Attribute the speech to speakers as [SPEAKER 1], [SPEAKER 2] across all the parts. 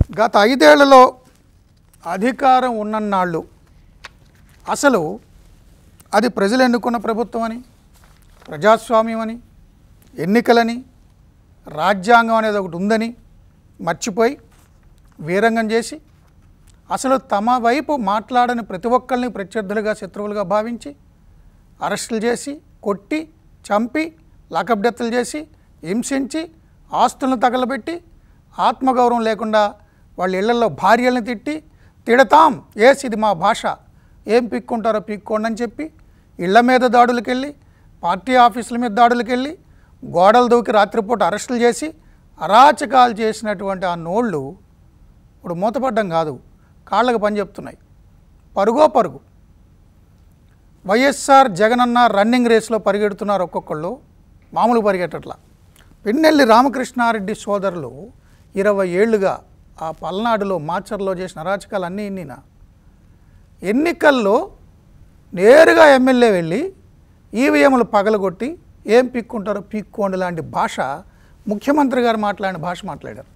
[SPEAKER 1] గత ఐదేళ్లలో అధికారం ఉన్నన్నాళ్ళు అసలు అది ప్రజలు ఎన్నుకున్న ప్రభుత్వం అని ప్రజాస్వామ్యం అని ఎన్నికలని రాజ్యాంగం అనేది ఒకటి ఉందని మర్చిపోయి వీరంగం చేసి అసలు తమ వైపు మాట్లాడని ప్రతి ఒక్కరిని ప్రత్యర్థులుగా శత్రువులుగా భావించి అరెస్టులు చేసి కొట్టి చంపి లాకప్ డెత్తులు చేసి హింసించి ఆస్తులను తగలబెట్టి ఆత్మగౌరవం లేకుండా వాళ్ళ ఇళ్లలో భార్యలను తిట్టి తిడతాం ఏస్ ఇది మా భాష ఏం పిక్కుంటారో పిక్కోండి అని చెప్పి ఇళ్ల మీద దాడులకు వెళ్ళి పార్టీ ఆఫీసుల మీద దాడులకు వెళ్ళి గోడలు దూకి రాత్రిపూట అరెస్టులు చేసి అరాచకాలు చేసినటువంటి ఆ నోళ్ళు ఇప్పుడు మూతపడ్డం కాదు కాళ్ళకు పని చెప్తున్నాయి పరుగో పరుగు వైఎస్ఆర్ జగనన్న రన్నింగ్ రేస్లో పరిగెడుతున్నారు ఒక్కొక్కళ్ళు మామూలు పరిగెట్టట్లా పిన్నెల్లి రామకృష్ణారెడ్డి సోదరులు ఇరవై ఏళ్ళుగా ఆ పల్నాడులో మాచర్లో చేసిన అరాచకాలు అన్నీ ఇన్నినా ఎన్నికల్లో నేరుగా ఎమ్మెల్యే వెళ్ళి ఈవీఎంలు పగలగొట్టి ఏం పిక్కుంటారో పిక్కోండి లాంటి భాష ముఖ్యమంత్రి గారు మాట్లాడిన భాష మాట్లాడారు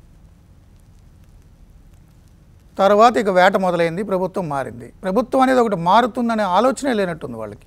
[SPEAKER 1] తర్వాత ఇక వేట మొదలైంది ప్రభుత్వం మారింది ప్రభుత్వం అనేది ఒకటి మారుతుందనే ఆలోచనే లేనట్టుంది వాళ్ళకి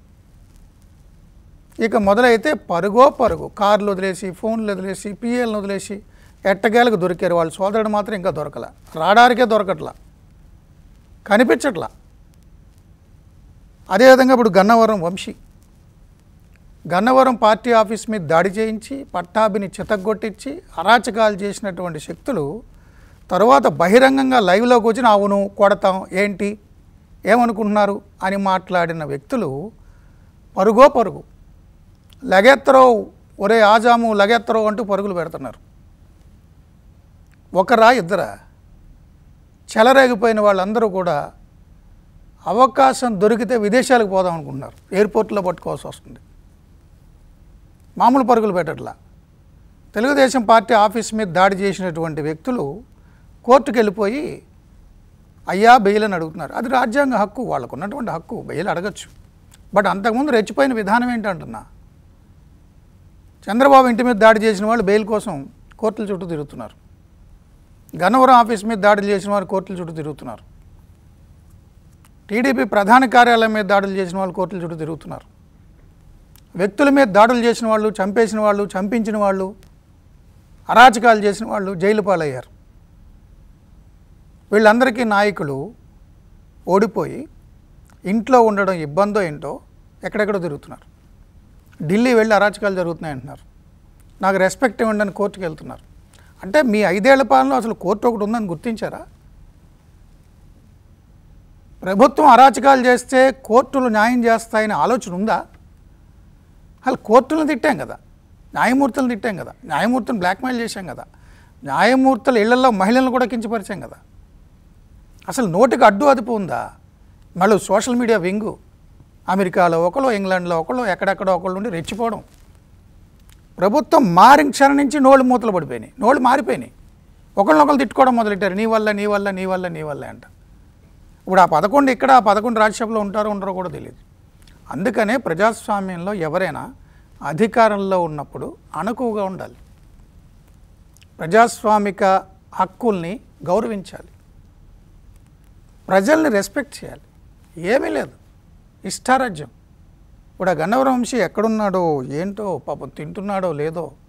[SPEAKER 1] ఇక మొదలైతే పరుగో పరుగు కార్లు వదిలేసి ఫోన్లు వదిలేసి పిఏలను వదిలేసి ఎట్టగేలకు దొరికారు వాళ్ళు సోదరుడు మాత్రం ఇంకా దొరకల రాడారికే దొరకట్లా కనిపించట్లా అదేవిధంగా ఇప్పుడు గన్నవరం వంశీ గన్నవరం పార్టీ ఆఫీస్ మీద దాడి చేయించి పట్టాభిని చితగ్గొట్టించి అరాచకాలు చేసినటువంటి శక్తులు తరువాత బహిరంగంగా లైవ్లోకి వచ్చిన అవును కొడతాం ఏంటి ఏమనుకుంటున్నారు అని మాట్లాడిన వ్యక్తులు పరుగో పరుగు లగెత్తరో ఒరే ఆజాము లగెత్తరో అంటూ పరుగులు పెడుతున్నారు ఒకరా ఇద్దరా చెలరేగిపోయిన వాళ్ళందరూ కూడా అవకాశం దొరికితే విదేశాలకు పోదాం అనుకుంటున్నారు ఎయిర్పోర్ట్లో పట్టుకోవాల్సి వస్తుంది మామూలు పరుగులు పెట్టట్లా తెలుగుదేశం పార్టీ ఆఫీస్ మీద దాడి చేసినటువంటి వ్యక్తులు కోర్టుకు వెళ్ళిపోయి అయ్యా బెయిల్ అని అడుగుతున్నారు అది రాజ్యాంగ హక్కు వాళ్ళకు ఉన్నటువంటి హక్కు బెయిల్ అడగచ్చు బట్ అంతకుముందు రెచ్చిపోయిన విధానం ఏంటంటున్నా చంద్రబాబు ఇంటి మీద దాడి చేసిన వాళ్ళు బెయిల్ కోసం కోర్టుల చుట్టూ తిరుగుతున్నారు గన్నవరం ఆఫీస్ మీద దాడులు చేసిన వారు కోర్టుల చుట్టూ తిరుగుతున్నారు టీడీపీ ప్రధాన కార్యాలయం మీద దాడులు చేసిన వాళ్ళు కోర్టుల చుట్టూ తిరుగుతున్నారు వ్యక్తుల మీద దాడులు చేసిన వాళ్ళు చంపేసిన వాళ్ళు చంపించిన వాళ్ళు అరాచకాలు చేసిన వాళ్ళు జైలు పాలయ్యారు వీళ్ళందరికీ నాయకులు ఓడిపోయి ఇంట్లో ఉండడం ఇబ్బందో ఏంటో ఎక్కడెక్కడో తిరుగుతున్నారు ఢిల్లీ వెళ్ళి అరాచకాలు జరుగుతున్నాయి అంటున్నారు నాకు రెస్పెక్ట్ ఇవ్వండి అని కోర్టుకు వెళ్తున్నారు అంటే మీ ఐదేళ్ల పాలనలో అసలు కోర్టు ఒకటి ఉందని గుర్తించారా ప్రభుత్వం అరాచకాలు చేస్తే కోర్టులు న్యాయం చేస్తాయనే ఆలోచన ఉందా అసలు కోర్టులను తిట్టాం కదా న్యాయమూర్తులను తిట్టాం కదా న్యాయమూర్తులను బ్లాక్మెయిల్ చేశాం కదా న్యాయమూర్తుల ఇళ్లలో మహిళలను కూడా కించపరిచాం కదా అసలు నోటికి అడ్డు అదుపు ఉందా మళ్ళీ సోషల్ మీడియా వింగు అమెరికాలో ఒకళ్ళు ఇంగ్లాండ్లో ఒకళ్ళు ఎక్కడెక్కడో ఒకళ్ళు ఉండి రెచ్చిపోవడం ప్రభుత్వం మారిన క్షణం నుంచి నోళ్ళు మూతలు పడిపోయినాయి నోళ్ళు మారిపోయినాయి ఒకళ్ళనొకళ్ళు తిట్టుకోవడం మొదలెట్టారు నీ వల్ల నీ వల్ల నీ వల్ల నీ వల్ల అంట ఇప్పుడు ఆ పదకొండు ఇక్కడ ఆ పదకొండు రాజ్యసభలో ఉంటారో ఉండరో కూడా తెలియదు అందుకనే ప్రజాస్వామ్యంలో ఎవరైనా అధికారంలో ఉన్నప్పుడు అణకువగా ఉండాలి ప్రజాస్వామిక హక్కుల్ని గౌరవించాలి ప్రజల్ని రెస్పెక్ట్ చేయాలి ఏమీ లేదు ఇష్టారాజ్యం ఇప్పుడు ఆ గన్నవరం వంశీ ఎక్కడున్నాడో ఏంటో పాపం తింటున్నాడో లేదో